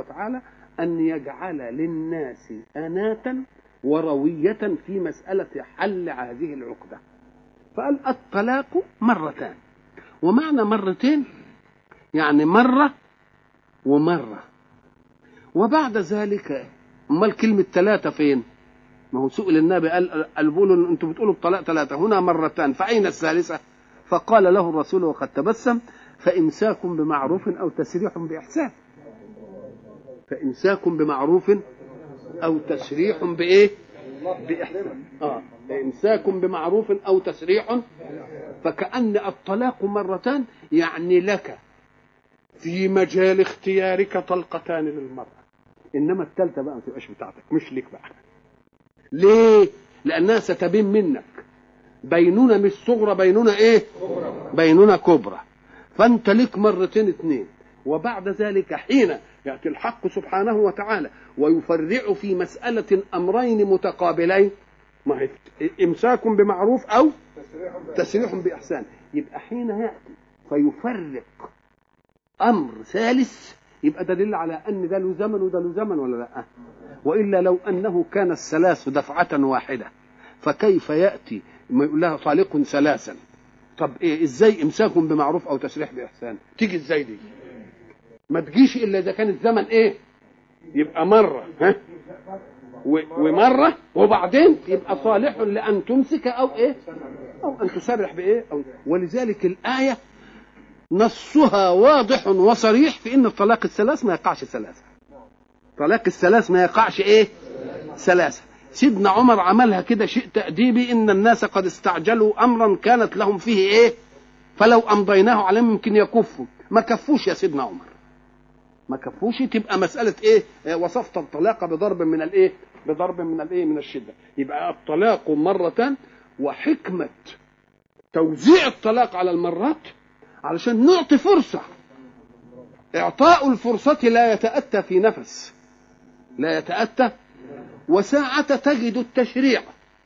وتعالى أن يجعل للناس أناة وروية في مسألة حل هذه العقدة فقال الطلاق مرتان ومعنى مرتين يعني مرة ومرة وبعد ذلك امال كلمة ثلاثة فين؟ ما هو سئل النبي قال قال بيقولوا انتم بتقولوا الطلاق ثلاثة هنا مرتان فأين الثالثة؟ فقال له الرسول وقد تبسم فإمساك بمعروف أو تسريح بإحسان فإمساك بمعروف أو تسريح بإيه؟ بإحسان آه إمساك بمعروف أو تسريح فكأن الطلاق مرتان يعني لك في مجال اختيارك طلقتان للمرأة إنما الثالثة بقى ما تبقاش بتاعتك مش ليك بقى ليه؟ لأنها ستبين منك بينونة مش صغرى بينونة إيه؟ بينونة كبرى فأنت ليك مرتين اتنين وبعد ذلك حين يأتي الحق سبحانه وتعالى ويفرع في مسألة أمرين متقابلين ما هي إمساك بمعروف أو تسريح بإحسان يبقى حين يأتي فيفرق أمر ثالث يبقى دليل على أن ده له زمن وده له زمن ولا لا وإلا لو أنه كان الثلاث دفعة واحدة فكيف يأتي ما يقول لها طالق ثلاثا طب إيه إزاي إمساك بمعروف أو تسريح بإحسان تيجي إزاي دي ما تجيش إلا إذا كان الزمن إيه يبقى مرة ها ومرة وبعدين يبقى صالح لأن تمسك أو إيه أو أن تسرح بإيه أو ولذلك الآية نصها واضح وصريح في ان الطلاق الثلاث ما يقعش ثلاثه طلاق الثلاث ما يقعش ايه ثلاثه سيدنا عمر عملها كده شيء تأديبي ان الناس قد استعجلوا امرا كانت لهم فيه ايه فلو امضيناه عليهم يمكن يكفوا ما كفوش يا سيدنا عمر ما كفوش تبقى مسألة ايه وصفت الطلاق بضرب من الايه بضرب من الايه من الشدة يبقى الطلاق مرتان وحكمة توزيع الطلاق على المرات علشان نعطي فرصة إعطاء الفرصة لا يتأتى في نفس لا يتأتى وساعة تجد التشريع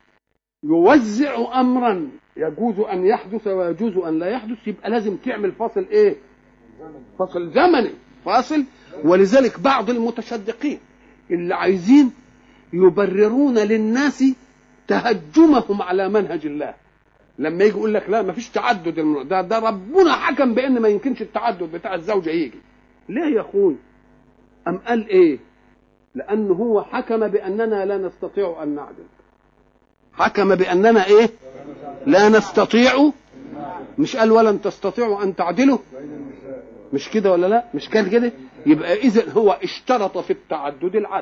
يوزع أمرا يجوز أن يحدث ويجوز أن لا يحدث يبقى لازم تعمل فاصل إيه فاصل زمني فاصل ولذلك بعض المتشدقين اللي عايزين يبررون للناس تهجمهم على منهج الله لما يجي يقول لك لا ما فيش تعدد المر... ده ده ربنا حكم بان ما يمكنش التعدد بتاع الزوجه يجي ليه يا اخوي ام قال ايه لانه هو حكم باننا لا نستطيع ان نعدل حكم باننا ايه لا نستطيع مش قال ولن تستطيعوا ان تعدلوا مش كده ولا لا مش كان كده يبقى اذا هو اشترط في التعدد العدل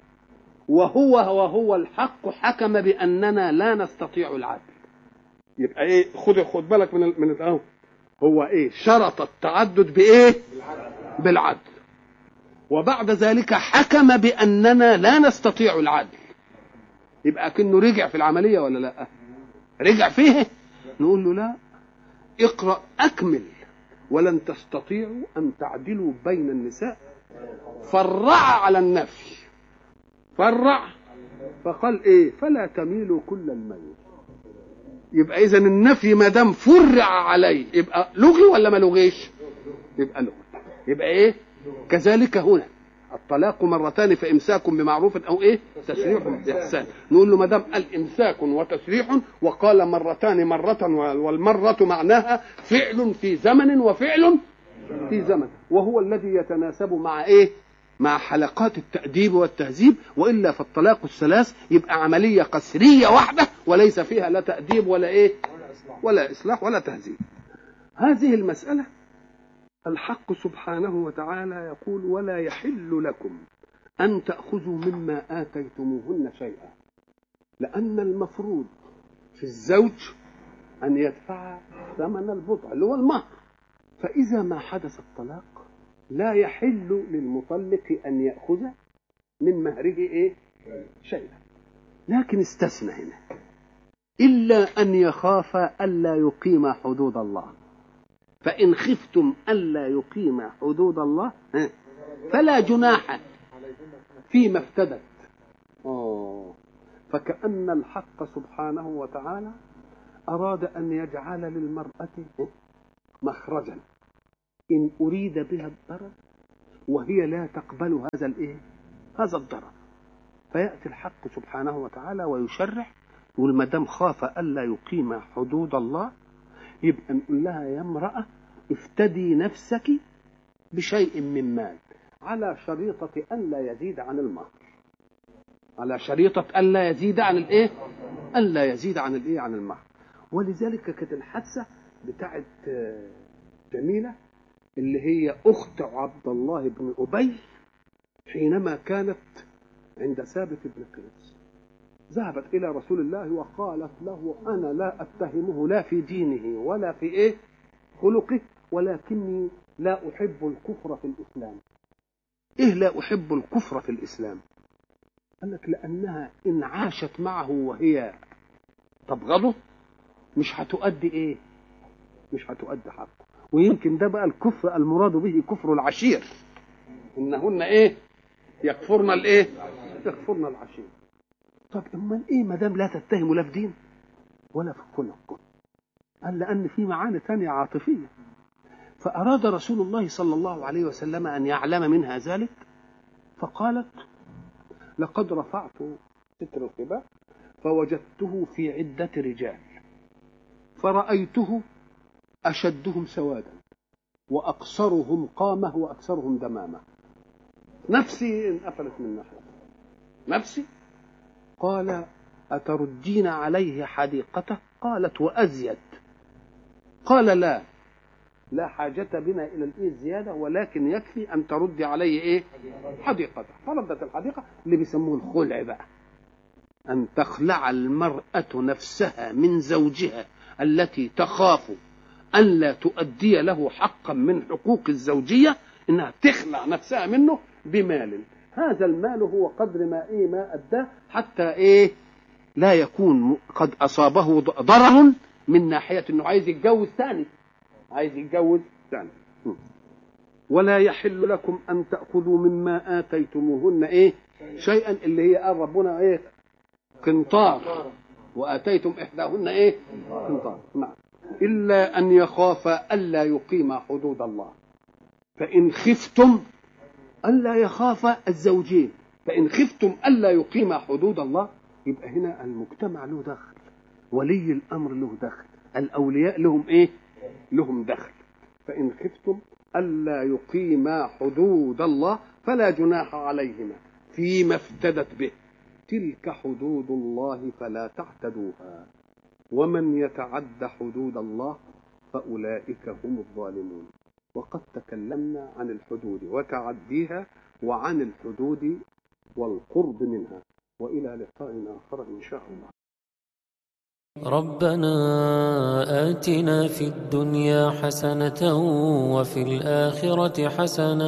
وهو وهو الحق حكم باننا لا نستطيع العدل يبقى ايه خد خد بالك من ال من الاهو هو ايه شرط التعدد بايه بالعدل وبعد ذلك حكم باننا لا نستطيع العدل يبقى كأنه رجع في العمليه ولا لا رجع فيه نقول له لا اقرا اكمل ولن تستطيعوا ان تعدلوا بين النساء فرع على النفي فرع فقال ايه فلا تميلوا كل الميل يبقى اذا النفي ما دام فرع عليه يبقى لغي ولا ما لغيش يبقى لغي يبقى ايه كذلك هنا الطلاق مرتان فامساك بمعروف او ايه تسريح باحسان نقول له ما دام قال امساك وتسريح وقال مرتان مره والمره معناها فعل في زمن وفعل في زمن وهو الذي يتناسب مع ايه مع حلقات التأديب والتهذيب وإلا فالطلاق الثلاث يبقى عملية قسرية واحدة وليس فيها لا تأديب ولا إيه ولا إصلاح ولا تهذيب هذه المسألة الحق سبحانه وتعالى يقول ولا يحل لكم أن تأخذوا مما آتيتموهن شيئا لأن المفروض في الزوج أن يدفع ثمن البضع اللي هو المهر فإذا ما حدث الطلاق لا يحل للمطلق أن يأخذ من مهره إيه شيئا لكن استثنى هنا إلا أن يخاف ألا يقيم حدود الله فإن خفتم ألا يقيم حدود الله فلا جناح فيما افتدت أوه. فكأن الحق سبحانه وتعالى أراد أن يجعل للمرأة مخرجا إن أريد بها الضرر وهي لا تقبل هذا الايه هذا الضرر فياتي الحق سبحانه وتعالى ويشرع يقول ما دام خاف الا يقيم حدود الله يبقى نقول لها يا امراه افتدي نفسك بشيء من مال على شريطة أن لا يزيد عن المهر على شريطة أن لا يزيد عن الإيه؟ أن لا يزيد عن الإيه؟ عن المهر ولذلك كانت الحادثة بتاعت جميلة اللي هي أخت عبد الله بن أبي حينما كانت عند ثابت بن قيس ذهبت إلى رسول الله وقالت له أنا لا أتهمه لا في دينه ولا في إيه خلقه ولكني لا أحب الكفر في الإسلام إيه لا أحب الكفر في الإسلام قال لك لأنها إن عاشت معه وهي تبغضه مش هتؤدي إيه مش هتؤدي حقه ويمكن ده بقى الكفر المراد به كفر العشير إنهن إيه يكفرن الإيه يكفرن العشير طب امال ايه ما دام لا تتهم لا في دين ولا في خلق قال لان في معاني ثانيه عاطفيه فاراد رسول الله صلى الله عليه وسلم ان يعلم منها ذلك فقالت لقد رفعت ستر القباء فوجدته في عده رجال فرأيته أشدهم سوادا وأقصرهم قامة وأكثرهم دمامة نفسي انقفلت من ناحية نفسي قال أتردين عليه حديقته قالت وأزيد قال لا لا حاجة بنا إلى الإيه زيادة ولكن يكفي أن تردي عليه إيه حديقته فردت الحديقة اللي بيسموه الخلع بقى أن تخلع المرأة نفسها من زوجها التي تخاف أن لا تؤدي له حقا من حقوق الزوجية إنها تخلع نفسها منه بمال هذا المال هو قدر ما ايه ما اداه حتى ايه لا يكون قد اصابه ضرر من ناحيه انه عايز يتجوز ثاني عايز يتجوز ثاني ولا يحل لكم ان تاخذوا مما اتيتموهن ايه شيئا اللي هي قال ربنا ايه قنطار واتيتم احداهن ايه قنطار نعم الا ان يخافا الا يقيما حدود الله فان خفتم ألا يخاف الزوجين فإن خفتم ألا يقيم حدود الله يبقى هنا المجتمع له دخل ولي الأمر له دخل الأولياء لهم إيه لهم دخل فإن خفتم ألا يقيما حدود الله فلا جناح عليهما فيما افتدت به تلك حدود الله فلا تعتدوها ومن يتعد حدود الله فأولئك هم الظالمون وقد تكلمنا عن الحدود وتعديها وعن الحدود والقرب منها والى لقاء اخر ان شاء الله ربنا آتنا في الدنيا حسنة وفي الآخرة حسنة